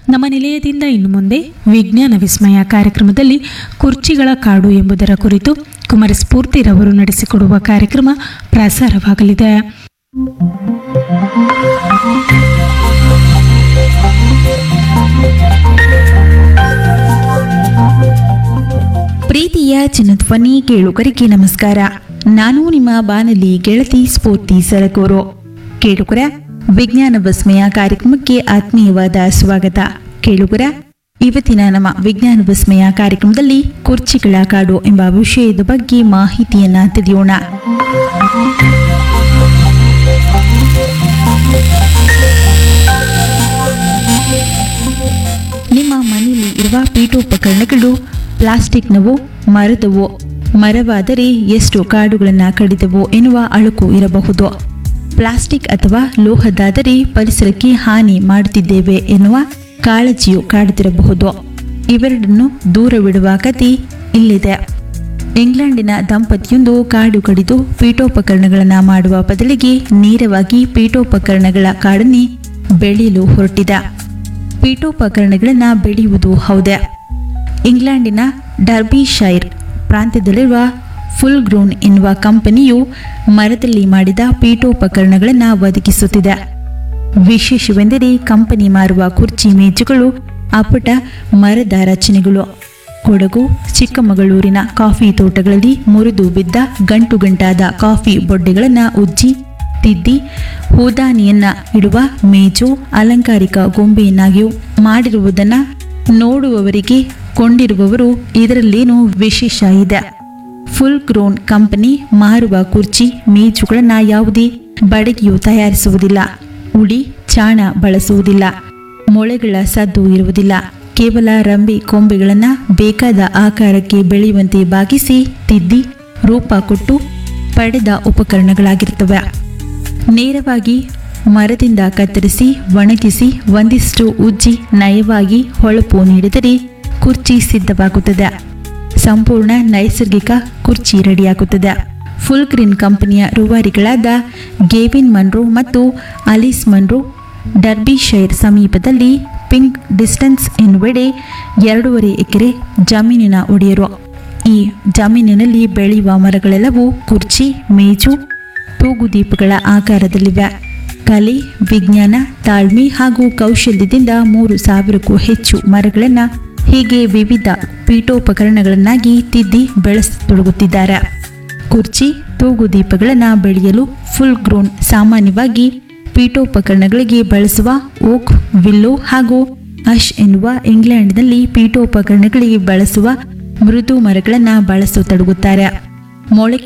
ನಮ್ಮ ನಿಲಯದಿಂದ ಇನ್ನು ಮುಂದೆ ವಿಜ್ಞಾನ ವಿಸ್ಮಯ ಕಾರ್ಯಕ್ರಮದಲ್ಲಿ ಕುರ್ಚಿಗಳ ಕಾಡು ಎಂಬುದರ ಕುರಿತು ಕುಮಾರ ಸ್ಫೂರ್ತಿರವರು ನಡೆಸಿಕೊಡುವ ಕಾರ್ಯಕ್ರಮ ಪ್ರಸಾರವಾಗಲಿದೆ ಪ್ರೀತಿಯ ಚಿನ್ನಧ್ವನಿ ಕೇಳುಗರಿಗೆ ನಮಸ್ಕಾರ ನಾನು ನಿಮ್ಮ ಬಾನಲಿ ಗೆಳತಿ ಸ್ಫೂರ್ತಿ ಸರಗೂರು ಕೇಳುಗರ ವಿಜ್ಞಾನ ವಿಸ್ಮಯ ಕಾರ್ಯಕ್ರಮಕ್ಕೆ ಆತ್ಮೀಯವಾದ ಸ್ವಾಗತ ಕೇಳುಗರ ಇವತ್ತಿನ ನಮ್ಮ ವಿಜ್ಞಾನ ವಿಸ್ಮಯ ಕಾರ್ಯಕ್ರಮದಲ್ಲಿ ಕುರ್ಚಿಗಳ ಕಾಡು ಎಂಬ ವಿಷಯದ ಬಗ್ಗೆ ಮಾಹಿತಿಯನ್ನ ತಿಳಿಯೋಣ ನಿಮ್ಮ ಮನೆಯಲ್ಲಿ ಇರುವ ಪೀಠೋಪಕರಣಗಳು ಪ್ಲಾಸ್ಟಿಕ್ನವು ಮರದವು ಮರವಾದರೆ ಎಷ್ಟು ಕಾಡುಗಳನ್ನು ಕಡಿದವು ಎನ್ನುವ ಅಳುಕು ಇರಬಹುದು ಪ್ಲಾಸ್ಟಿಕ್ ಅಥವಾ ಲೋಹದಾದರೆ ಪರಿಸರಕ್ಕೆ ಹಾನಿ ಮಾಡುತ್ತಿದ್ದೇವೆ ಎನ್ನುವ ಕಾಳಜಿಯು ಕಾಡುತ್ತಿರಬಹುದು ಇವೆರಡನ್ನು ದೂರವಿಡುವ ಕತೆ ಇಲ್ಲಿದೆ ಇಂಗ್ಲೆಂಡಿನ ದಂಪತಿಯೊಂದು ಕಾಡು ಕಡಿದು ಪೀಠೋಪಕರಣಗಳನ್ನು ಮಾಡುವ ಬದಲಿಗೆ ನೇರವಾಗಿ ಪೀಠೋಪಕರಣಗಳ ಕಾಡನ್ನೇ ಬೆಳೆಯಲು ಹೊರಟಿದ ಪೀಠೋಪಕರಣಗಳನ್ನು ಬೆಳೆಯುವುದು ಹೌದೇ ಇಂಗ್ಲೆಂಡಿನ ಡರ್ಬಿಶೈರ್ ಪ್ರಾಂತ್ಯದಲ್ಲಿರುವ ಫುಲ್ ಗ್ರೋನ್ ಎನ್ನುವ ಕಂಪನಿಯು ಮರದಲ್ಲಿ ಮಾಡಿದ ಪೀಠೋಪಕರಣಗಳನ್ನು ಒದಗಿಸುತ್ತಿದೆ ವಿಶೇಷವೆಂದರೆ ಕಂಪನಿ ಮಾರುವ ಕುರ್ಚಿ ಮೇಜುಗಳು ಅಪ್ಪಟ ಮರದ ರಚನೆಗಳು ಕೊಡಗು ಚಿಕ್ಕಮಗಳೂರಿನ ಕಾಫಿ ತೋಟಗಳಲ್ಲಿ ಮುರಿದು ಬಿದ್ದ ಗಂಟು ಗಂಟಾದ ಕಾಫಿ ಬೊಡ್ಡೆಗಳನ್ನು ಉಜ್ಜಿ ತಿದ್ದಿ ಹೂದಾನಿಯನ್ನ ಇಡುವ ಮೇಜು ಅಲಂಕಾರಿಕ ಗೊಂಬೆಯನ್ನಾಗಿಯೂ ಮಾಡಿರುವುದನ್ನು ನೋಡುವವರಿಗೆ ಕೊಂಡಿರುವವರು ಇದರಲ್ಲೇನೂ ವಿಶೇಷ ಇದೆ ಫುಲ್ ಗ್ರೋನ್ ಕಂಪನಿ ಮಾರುವ ಕುರ್ಚಿ ಮೇಜುಗಳನ್ನು ಯಾವುದೇ ಬಡಗಿಯು ತಯಾರಿಸುವುದಿಲ್ಲ ಉಳಿ ಚಾಣ ಬಳಸುವುದಿಲ್ಲ ಮೊಳೆಗಳ ಸದ್ದು ಇರುವುದಿಲ್ಲ ಕೇವಲ ರಂಬೆ ಕೊಂಬೆಗಳನ್ನು ಬೇಕಾದ ಆಕಾರಕ್ಕೆ ಬೆಳೆಯುವಂತೆ ಬಾಗಿಸಿ ತಿದ್ದಿ ರೂಪ ಕೊಟ್ಟು ಪಡೆದ ಉಪಕರಣಗಳಾಗಿರ್ತವೆ ನೇರವಾಗಿ ಮರದಿಂದ ಕತ್ತರಿಸಿ ಒಣಗಿಸಿ ಒಂದಿಷ್ಟು ಉಜ್ಜಿ ನಯವಾಗಿ ಹೊಳಪು ನೀಡಿದರೆ ಕುರ್ಚಿ ಸಿದ್ಧವಾಗುತ್ತದೆ ಸಂಪೂರ್ಣ ನೈಸರ್ಗಿಕ ಕುರ್ಚಿ ರೆಡಿಯಾಗುತ್ತದೆ ಫುಲ್ ಗ್ರೀನ್ ಕಂಪನಿಯ ರೂವಾರಿಗಳಾದ ಗೇವಿನ್ ಮನ್ರೋ ಮತ್ತು ಅಲಿಸ್ ಮನ್ರೋ ಡರ್ಬಿಶೈರ್ ಸಮೀಪದಲ್ಲಿ ಪಿಂಕ್ ಡಿಸ್ಟನ್ಸ್ ಎನ್ನುವೆಡೆ ಎರಡೂವರೆ ಎಕರೆ ಜಮೀನಿನ ಒಡೆಯರು ಈ ಜಮೀನಿನಲ್ಲಿ ಬೆಳೆಯುವ ಮರಗಳೆಲ್ಲವೂ ಕುರ್ಚಿ ಮೇಜು ತೂಗುದೀಪಗಳ ಆಕಾರದಲ್ಲಿವೆ ಕಲೆ ವಿಜ್ಞಾನ ತಾಳ್ಮೆ ಹಾಗೂ ಕೌಶಲ್ಯದಿಂದ ಮೂರು ಸಾವಿರಕ್ಕೂ ಹೆಚ್ಚು ಮರಗಳನ್ನು ಹೀಗೆ ವಿವಿಧ ಪೀಠೋಪಕರಣಗಳನ್ನಾಗಿ ತಿದ್ದಿ ಬೆಳೆಸತೊಡಗುತ್ತಿದ್ದಾರೆ ಕುರ್ಚಿ ತೂಗುದೀಪಗಳನ್ನು ಬೆಳೆಯಲು ಫುಲ್ ಗ್ರೋನ್ ಸಾಮಾನ್ಯವಾಗಿ ಪೀಠೋಪಕರಣಗಳಿಗೆ ಬಳಸುವ ಓಕ್ ವಿಲ್ಲೋ ಹಾಗೂ ಅಶ್ ಎನ್ನುವ ಇಂಗ್ಲೆಂಡ್ನಲ್ಲಿ ಪೀಠೋಪಕರಣಗಳಿಗೆ ಬಳಸುವ ಮೃದು ಮರಗಳನ್ನು ಬಳಸತೊಡಗುತ್ತಾರೆ ಮೊಳಕೆ